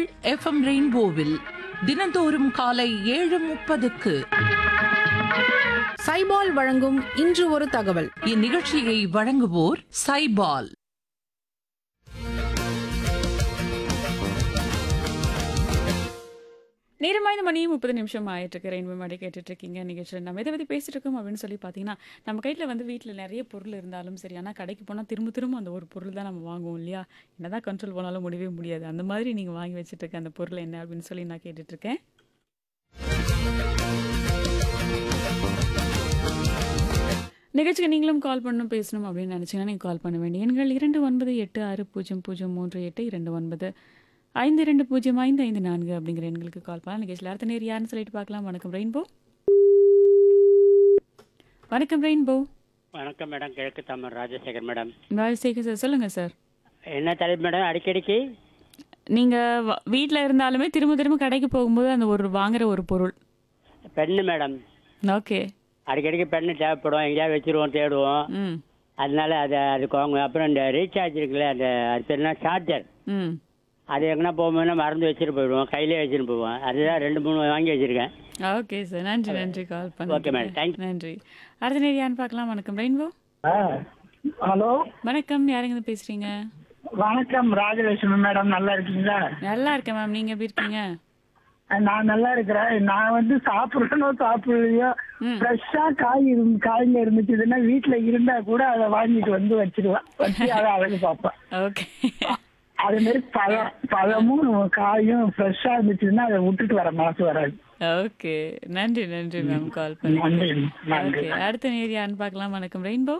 FM ரெயின்போவில் தினந்தோறும் காலை ஏழு முப்பதுக்கு சைபால் வழங்கும் இன்று ஒரு தகவல் இந்நிகழ்ச்சியை வழங்குவோர் சைபால் நேரமாய்ந்த மணி முப்பது நிமிஷம் ஆயிட்டு இருக்கு ரெயின்போ மாடி கேட்டுட்டு இருக்கீங்க நிகழ்ச்சியில் நம்ம எதை பற்றி பேசிட்டு இருக்கோம் அப்படின்னு சொல்லி பார்த்தீங்கன்னா நம்ம கையில் வந்து வீட்டில் நிறைய பொருள் இருந்தாலும் சரி ஆனால் கடைக்கு போனால் திரும்ப திரும்ப அந்த ஒரு பொருள் தான் நம்ம வாங்குவோம் இல்லையா என்னதான் கண்ட்ரோல் பண்ணாலும் முடியவே முடியாது அந்த மாதிரி நீங்கள் வாங்கி வச்சுட்டு இருக்க அந்த பொருள் என்ன அப்படின்னு சொல்லி நான் கேட்டுட்டு இருக்கேன் நிகழ்ச்சிக்கு நீங்களும் கால் பண்ணணும் பேசணும் அப்படின்னு நினச்சிங்கன்னா நீங்கள் கால் பண்ண வேண்டிய எண்கள் இரண்டு ஒன்பது எட்டு ஆறு பூஜ்ஜியம் பூஜ்ஜியம் மூன்று எட்டு இரண்டு ஒன்பது ஐந்து இரண்டு பூஜ்ஜியம் ஐந்து ஐந்து நான்கு அப்படிங்கிற எண்களுக்கு கால் பண்ணலாம் நிகழ்ச்சியில் அடுத்த நேர் யாருன்னு சொல்லிட்டு பார்க்கலாம் வணக்கம் ரெயின்போ வணக்கம் ரெயின்போ வணக்கம் மேடம் கிழக்கு தமிழ் ராஜசேகர் மேடம் ராஜசேகர் சார் சொல்லுங்கள் சார் என்ன தலைப்பு மேடம் அடிக்கடிக்கு நீங்கள் வீட்டில் இருந்தாலுமே திரும்ப திரும்ப கடைக்கு போகும்போது அந்த ஒரு வாங்குற ஒரு பொருள் பெண்ணு மேடம் ஓகே அடிக்கடிக்கு பெண்ணு தேவைப்படும் எங்கேயாவது வச்சிருவோம் தேடுவோம் ம் அதனால அதை அதுக்கு வாங்குவோம் அப்புறம் இந்த ரீசார்ஜ் இருக்குல்ல அந்த அது பேர் என்ன சார்ஜர் ம் அது எங்கன்னா போகும்போது மறந்து வச்சுட்டு போயிடுவோம் கையிலே வச்சுட்டு போவோம் அதுதான் ரெண்டு மூணு வாங்கி வச்சிருக்கேன் ஓகே சார் நன்றி நன்றி கால் Okay, madam. Thank பண்ணி நன்றி அடுத்த நேர் யாருன்னு பார்க்கலாம் வணக்கம் ரெயின்போ ஹலோ வணக்கம் யாருங்க இருந்து பேசுறீங்க வணக்கம் ராஜலட்சுமி மேடம் நல்லா இருக்கீங்களா நல்லா இருக்கேன் மேம் நீங்க எப்படி இருக்கீங்க நான் நல்லா இருக்கிறேன் நான் வந்து சாப்பிடறனோ சாப்பிடலையோ ஃப்ரெஷ்ஷா காய் இருந்து காய்ங்க இருந்துச்சுன்னா வீட்டுல இருந்தா கூட அதை வாங்கிட்டு வந்து வச்சிருவேன் வச்சு அதை அழகு பார்ப்பேன் ஓகே அதே மாதிரி பழம் பழமும் காயும் ஃப்ரெஷ்ஷா இருந்துச்சுன்னா அதை விட்டுட்டு வர மனசு வராது ஓகே நன்றி நன்றி மேம் கால் பண்ணி நன்றி நன்றி ஓகே அடுத்த நேர் யாருன்னு பார்க்கலாம் வணக்கம் ரெயின்போ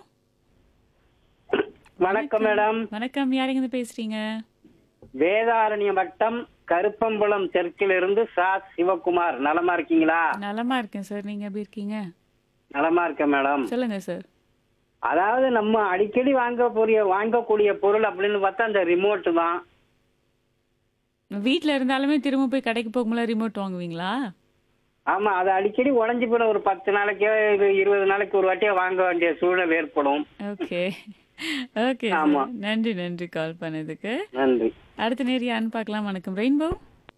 வணக்கம் மேடம் வணக்கம் யாருங்க இருந்து பேசுறீங்க வேதாரண்ய வட்டம் கருப்பம்புலம் தெற்கிலிருந்து சா சிவகுமார் நலமா இருக்கீங்களா நலமா இருக்கேன் சார் நீங்க எப்படி இருக்கீங்க நலமா இருக்கேன் மேடம் சொல்லுங்க சார் அதாவது நம்ம அடிக்கடி வாங்கக்கூடிய வாங்கக்கூடிய பொருள் அப்படின்னு பார்த்தா அந்த ரிமோட் தான் வீட்ல இருந்தாலுமே திரும்ப போய் கடைக்கு போகும்போது ரிமோட் வாங்குவீங்களா ஆமா அது அடிக்கடி உடஞ்சி போன ஒரு பத்து நாளைக்கோ இது இருபது நாளைக்கு ஒரு வாட்டியே வாங்க வேண்டிய சூழல் ஏற்படும் ஓகே ஓகே ஆமா. நன்றி நன்றி கால் பண்ணதுக்கு நன்றி அடுத்த நேர் யாருன்னு பார்க்கலாம் வணக்கம் ரெயின்போ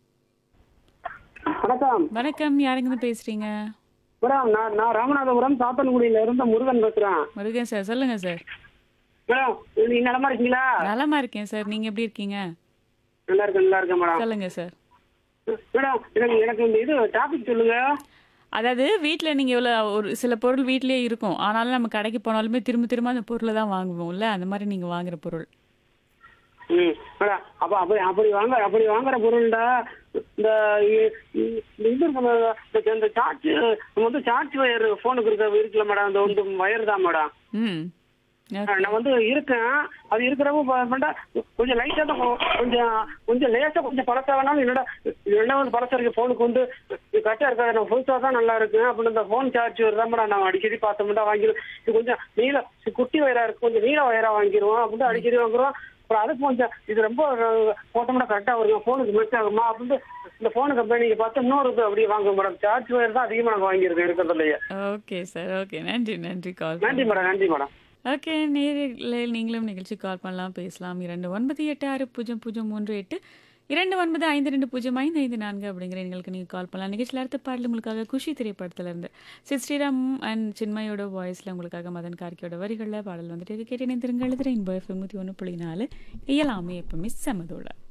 வணக்கம் வணக்கம் யாருங்க இருந்து பேசுறீங்க மேடம் நான் நான் ராமநாதபுரம் சாத்தன்குடியில இருந்த முருகன் பேசுறேன் முருகன் சார் சொல்லுங்க சார் மேடம் நீங்க நலமா இருக்கீங்களா நலமா இருக்கேன் சார் நீங்க எப்படி இருக்கீங்க நல்லா இருக்கேன் நல்லா இருக்கேன் மேடம் சொல்லுங்க சார் மேடம் எனக்கு எனக்கு இந்த இது டாபிக் சொல்லுங்க அதாவது வீட்டில் நீங்கள் எவ்வளோ ஒரு சில பொருள் வீட்டிலேயே இருக்கும் ஆனாலும் நம்ம கடைக்கு போனாலுமே திரும்ப திரும்ப அந்த பொருளை தான் வாங்குவோம்ல அந்த மாதிரி நீங்கள் வாங்குற பொருள் ம் மேடம் அப்ப அப்படி அப்படி வாங்க அப்படி வாங்குற பொருள்டா இந்த இ- இ- இந்த இது இருக்கு மேடம், இந்த- இந்த சார்ஜ் நம்ம வந்து சார்ஜ் வயர் ஃபோனுக்கு இருக்க இருக்குல்ல மேடம் அந்த வந்து வயர் தான் மேடம் ம் ஓகே. நான் வந்து இருக்கேன் அது இருக்கிறப்ப ப- பண்ணா கொஞ்சம் லைட்டா தான் கொ- கொஞ்சம் கொஞ்சம் லேசா கொஞ்சம் பழசா வேணாலும் என்னடா என்ன வந்து பழசா இருக்கு ஃபோனுக்கு வந்து இது கரெக்டா இருக்காது நம்ம புதுசா தான் நல்லா இருக்கு அப்படின்னு இந்த ஃபோன் சார்ஜ் தான் மேடம் நான் அடிக்கடி பார்த்தோம்னா வாங்கிடுவோம் இது கொஞ்சம் நீள இது குட்டி வயரா இருக்கு கொஞ்சம் நீள வயரா வாங்கிடுவோம் அப்படின்னு அடிக்கடி வாங்குறோம் அப்புறம் அதுக்கு கொஞ்சம் இது ரொம்ப போட்டோம்னா கரெக்டா வருங்க ஃபோனுக்கு மேட்ச் ஆகுமா அப்படின்னு இந்த ஃபோனு கம்பெனிக்கு பார்த்து இன்னொரு இது அப்படியே வாங்க மேடம் சார்ஜ் வயர் தான் அதிகமாக நாங்கள் வாங்கியிருக்கோம் இருக்கிறதுலையே ஓகே சார் ஓகே நன்றி நன்றி கால் நன்றி மேடம் நன்றி மேடம் ஓகே நேரில் நீங்களும் நிகழ்ச்சி கால் பண்ணலாம் பேசலாம் இரண்டு ஒன்பது எட்டு ஆறு பூஜ்ஜியம் பூஜ்ஜியம் மூன்று எட்டு இரண்டு ஒன்பது ஐந்து ரெண்டு பூஜ்ஜியம் ஐந்து ஐந்து நான்கு அப்படிங்கிற எங்களுக்கு நீங்கள் கால் பண்ணலாம் நிகழ்ச்சியில் அடுத்த பாடல் உங்களுக்காக குஷி திரைப்படத்துல இருந்து சித் ஸ்ரீராம் அண்ட் சின்மயோட வாய்ஸில் உங்களுக்காக மதன் கார்கியோட வரிகளில் பாடல் வந்துட்டு கேட்டு இணைந்திருங்கள் எழுதுகிற இன்போ எஃப்எம் நூற்றி ஒன்று புள்ளி நாலு இயலாமே எப்பவுமே செமதோட